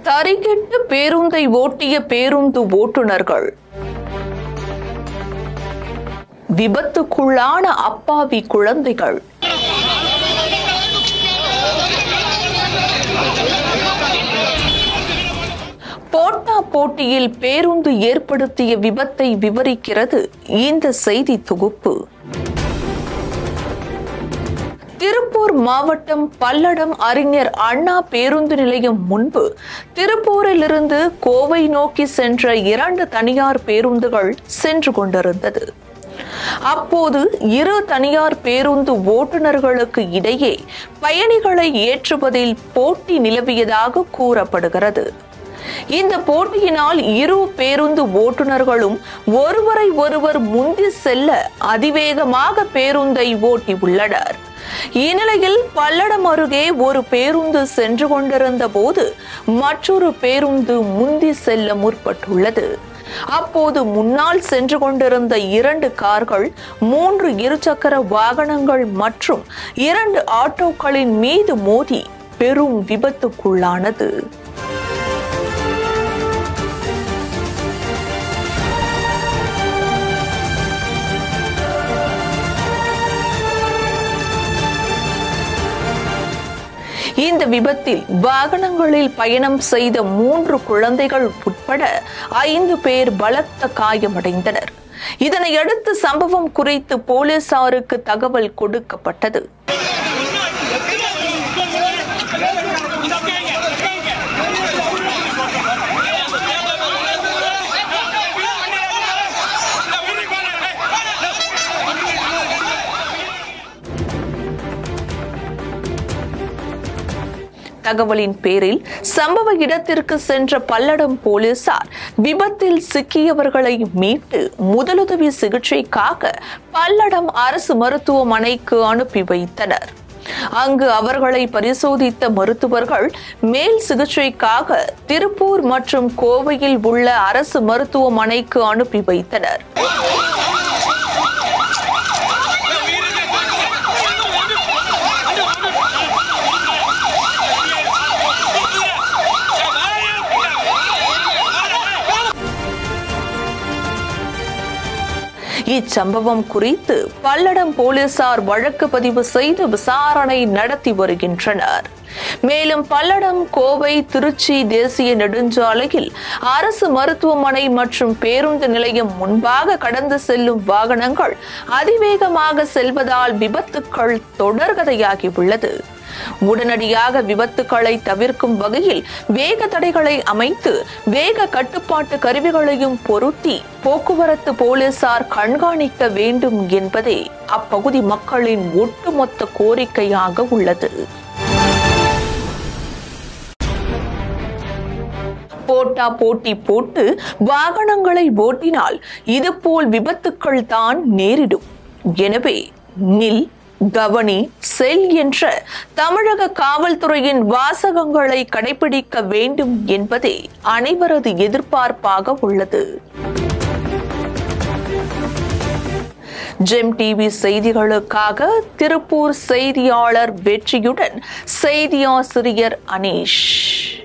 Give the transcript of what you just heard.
தரிகெட்டு பேருந்தை ஓட்டிய பேருந்து ஓட்டுநர்கள் விபத்துக்குள்ளான அப்பாவி குழந்தைகள் போட்டா போட்டியில் பேருந்து ஏற்படுத்திய விபத்தை விவரிக்கிறது இந்த செய்தி தொகுப்பு திருப்பூர் மாவட்டம் பல்லடம் அறிஞர் அண்ணா பேருந்து நிலையம் முன்பு திருப்பூரிலிருந்து கோவை நோக்கி சென்ற இரண்டு தனியார் பேருந்துகள் சென்று கொண்டிருந்தது அப்போது இரு தனியார் பேருந்து ஓட்டுநர்களுக்கு இடையே பயணிகளை ஏற்றுவதில் போட்டி நிலவியதாக கூறப்படுகிறது இந்த போட்டியினால் இரு பேருந்து ஓட்டுநர்களும் ஒருவரை ஒருவர் முந்தி செல்ல அதிவேகமாக பேருந்தை ஓட்டி உள்ளனர் இந்நிலையில் பல்லடம் அருகே ஒரு பேருந்து சென்று கொண்டிருந்த போது மற்றொரு பேருந்து முந்தி செல்ல முற்பட்டுள்ளது அப்போது முன்னால் சென்று கொண்டிருந்த இரண்டு கார்கள் மூன்று இருசக்கர வாகனங்கள் மற்றும் இரண்டு ஆட்டோக்களின் மீது மோதி பெரும் விபத்துக்குள்ளானது இந்த விபத்தில் வாகனங்களில் பயணம் செய்த மூன்று குழந்தைகள் உட்பட ஐந்து பேர் பலத்த காயமடைந்தனர் இதனையடுத்து சம்பவம் குறித்து போலீசாருக்கு தகவல் கொடுக்கப்பட்டது தகவலின் பேரில் சம்பவ இடத்திற்கு சென்ற பல்லடம் போலீசார் விபத்தில் சிக்கியவர்களை மீட்டு முதலுதவி சிகிச்சைக்காக பல்லடம் அரசு மருத்துவமனைக்கு அனுப்பி வைத்தனர் அங்கு அவர்களை பரிசோதித்த மருத்துவர்கள் மேல் சிகிச்சைக்காக திருப்பூர் மற்றும் கோவையில் உள்ள அரசு மருத்துவமனைக்கு அனுப்பி வைத்தனர் இச்சம்பவம் குறித்து பல்லடம் போலீசார் வழக்கு பதிவு செய்து விசாரணை நடத்தி வருகின்றனர் மேலும் பல்லடம் கோவை திருச்சி தேசிய நெடுஞ்சாலையில் அரசு மருத்துவமனை மற்றும் பேருந்து நிலையம் முன்பாக கடந்து செல்லும் வாகனங்கள் அதிவேகமாக செல்வதால் விபத்துக்கள் தொடர்கதையாகியுள்ளது உடனடியாக விபத்துக்களை தவிர்க்கும் வகையில் வேக தடைகளை அமைத்து வேக கட்டுப்பாட்டு கருவிகளையும் பொருத்தி போக்குவரத்து போலீசார் கண்காணிக்க வேண்டும் என்பதே அப்பகுதி மக்களின் ஒட்டுமொத்த கோரிக்கையாக உள்ளது போட்டா போட்டி போட்டு வாகனங்களை ஓட்டினால் இதுபோல் விபத்துக்கள் தான் நேரிடும் எனவே நில் கவனி செல் என்ற தமிழக காவல்துறையின் வாசகங்களை கடைபிடிக்க வேண்டும் என்பதே அனைவரது எதிர்பார்ப்பாக உள்ளது ஜெம் டிவி செய்திகளுக்காக திருப்பூர் செய்தியாளர் வெற்றியுடன் செய்தியாசிரியர் அனீஷ்